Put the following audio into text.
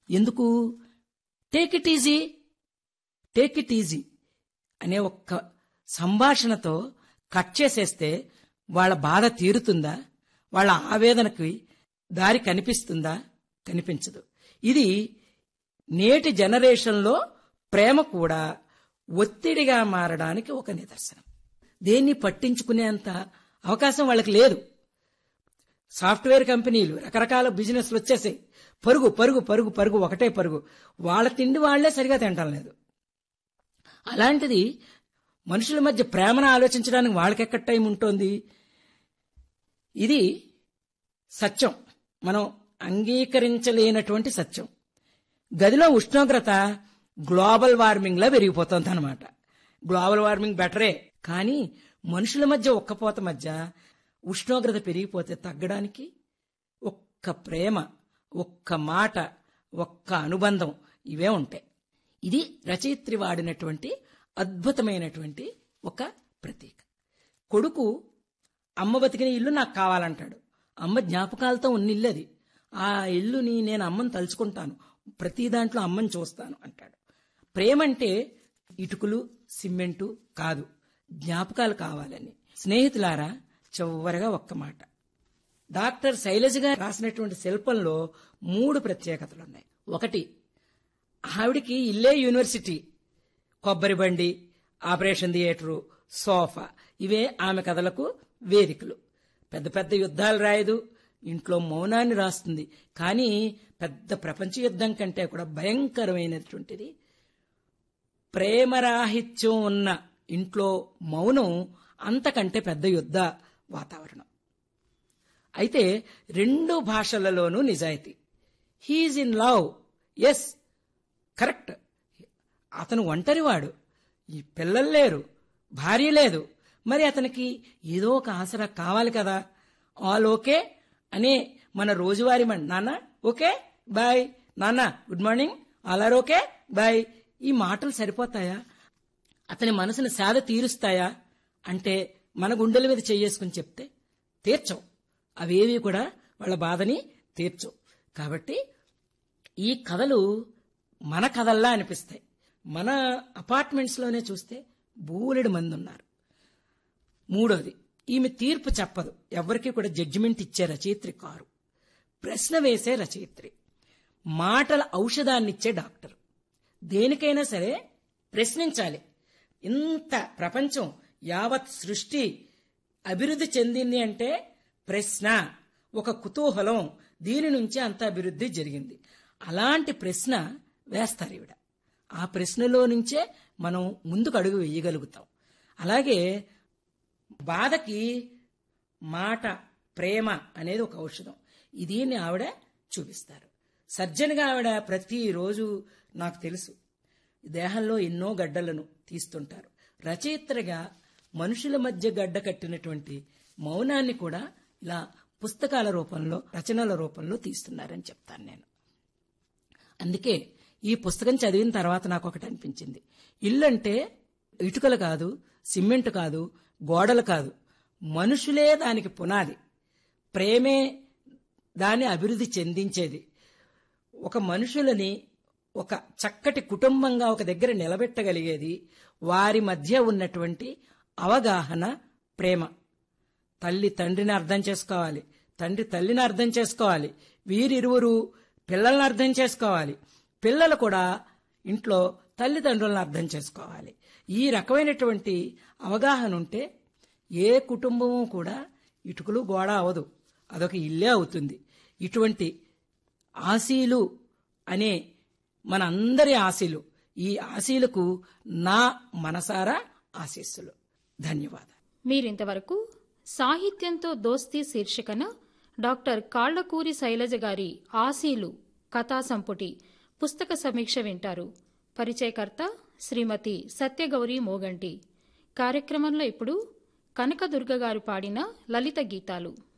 ఎందుకు take it easy take it easy అనే ఒక్క సంభాషణతో కట్ చేసేస్తే వాళ్ళ బాధ తీరుతుందా వాళ్ళ ఆవేదనకి దారి కనిపిస్తుందా కనిపించదు ఇది నేటి జనరేషన్లో ప్రేమ కూడా ఒత్తిడిగా మారడానికి ఒక నిదర్శనం దేన్ని పట్టించుకునేంత అవకాశం వాళ్ళకి లేదు సాఫ్ట్వేర్ కంపెనీలు రకరకాల బిజినెస్లు వచ్చేసాయి పరుగు పరుగు పరుగు పరుగు ఒకటే పరుగు వాళ్ళ తిండి వాళ్లే సరిగా తింటం లేదు అలాంటిది మనుషుల మధ్య ప్రేమను ఆలోచించడానికి వాళ్ళకెక్కడ టైం ఉంటుంది ఇది సత్యం మనం అంగీకరించలేనటువంటి సత్యం గదిలో ఉష్ణోగ్రత గ్లోబల్ వార్మింగ్ లా పెరిగిపోతుంది అనమాట గ్లోబల్ వార్మింగ్ బెటరే కానీ మనుషుల మధ్య ఒక్కపోత మధ్య ఉష్ణోగ్రత పెరిగిపోతే తగ్గడానికి ఒక్క ప్రేమ ఒక్క మాట ఒక్క అనుబంధం ఇవే ఉంటాయి ఇది రచయిత్రి వాడినటువంటి అద్భుతమైనటువంటి ఒక ప్రతీక కొడుకు అమ్మ బతికిన ఇల్లు నాకు కావాలంటాడు అమ్మ జ్ఞాపకాలతో ఉన్న ఇల్లు అది ఆ ఇల్లుని నేను అమ్మని తలుచుకుంటాను ప్రతి దాంట్లో అమ్మని చూస్తాను అంటాడు ప్రేమ అంటే ఇటుకలు సిమెంటు కాదు జ్ఞాపకాలు కావాలని స్నేహితులారా చివరగా ఒక్క మాట డాక్టర్ శైలజ గారు రాసినటువంటి శిల్పంలో మూడు ప్రత్యేకతలు ఉన్నాయి ఒకటి ఆవిడికి ఇల్లే యూనివర్సిటీ కొబ్బరి బండి ఆపరేషన్ థియేటరు సోఫా ఇవే ఆమె కథలకు వేదికలు పెద్ద పెద్ద యుద్ధాలు రాయదు ఇంట్లో మౌనాన్ని రాస్తుంది కానీ పెద్ద ప్రపంచ యుద్ధం కంటే కూడా భయంకరమైనటువంటిది ప్రేమరాహిత్యం ఉన్న ఇంట్లో మౌనం అంతకంటే పెద్ద యుద్ధ వాతావరణం అయితే రెండు భాషలలోనూ నిజాయితీ he's in love yes correct అతను ఒంటరివాడు ఈ పిల్లలు లేరు భార్య లేదు మరి అతనికి ఏదో ఒక ఆసరా కావాలి కదా ఆల్ ఓకే అనే మన రోజువారీ మన నాన్న ఓకే బాయ్ నాన్న good morning all are okay bye ఈ మాటలు సరిపోతాయా అతని మనసును సేద తీరుస్తాయా అంటే మన గుండెల మీద చేసుకుని చెప్తే తీర్చవు అవేవి కూడా వాళ్ళ బాధని తీర్చవు కాబట్టి ఈ కథలు మన కథల్లా అనిపిస్తాయి మన అపార్ట్మెంట్స్ లోనే చూస్తే బూలెడు మంది ఉన్నారు మూడోది ఈమె తీర్పు చెప్పదు ఎవరికి కూడా జడ్జిమెంట్ ఇచ్చే రచయిత్రి కారు ప్రశ్న వేసే రచయిత్రి మాటల ఔషధాన్నిచ్చే డాక్టర్ దేనికైనా సరే ప్రశ్నించాలి ఇంత ప్రపంచం యావత్ సృష్టి అభివృద్ధి చెందింది అంటే ప్రశ్న ఒక కుతూహలం దీని నుంచి అంత అభివృద్ధి జరిగింది అలాంటి ప్రశ్న వేస్తారు ఈవిడ ఆ ప్రశ్నలో నుంచే మనం ముందుకు అడుగు వేయగలుగుతాం అలాగే బాధకి మాట ప్రేమ అనేది ఒక ఔషధం దీన్ని ఆవిడ చూపిస్తారు సర్జన్గా ఆవిడ ప్రతిరోజు నాకు తెలుసు దేహంలో ఎన్నో గడ్డలను తీస్తుంటారు రచయిత్రగా మనుషుల మధ్య గడ్డ కట్టినటువంటి మౌనాన్ని కూడా ఇలా పుస్తకాల రూపంలో రచనల రూపంలో తీస్తున్నారని చెప్తాను నేను అందుకే ఈ పుస్తకం చదివిన తర్వాత నాకు ఒకటి అనిపించింది ఇల్లు అంటే ఇటుకలు కాదు సిమెంట్ కాదు గోడలు కాదు మనుషులే దానికి పునాది ప్రేమే దాన్ని అభివృద్ధి చెందించేది ఒక మనుషులని ఒక చక్కటి కుటుంబంగా ఒక దగ్గర నిలబెట్టగలిగేది వారి మధ్య ఉన్నటువంటి అవగాహన ప్రేమ తల్లి తండ్రిని అర్థం చేసుకోవాలి తండ్రి తల్లిని అర్థం చేసుకోవాలి వీరిరువురు పిల్లల్ని అర్థం చేసుకోవాలి పిల్లలు కూడా ఇంట్లో తల్లిదండ్రులను అర్థం చేసుకోవాలి ఈ రకమైనటువంటి అవగాహన ఉంటే ఏ కుటుంబము కూడా ఇటుకలు గోడ అవదు అదొక ఇల్లే అవుతుంది ఇటువంటి ఆశీలు అనే మన అందరి ఆశీలు ఈ ఆశీలకు నా మనసారా ఆశీస్సులు ధన్యవాదాలు మీరింతవరకు సాహిత్యంతో దోస్తీ శీర్షికన డాక్టర్ కాళ్లకూరి శైలజ గారి ఆశీలు కథా సంపుటి పుస్తక సమీక్ష వింటారు పరిచయకర్త శ్రీమతి సత్యగౌరి మోగంటి కార్యక్రమంలో ఇప్పుడు కనకదుర్గ గారు పాడిన లలిత గీతాలు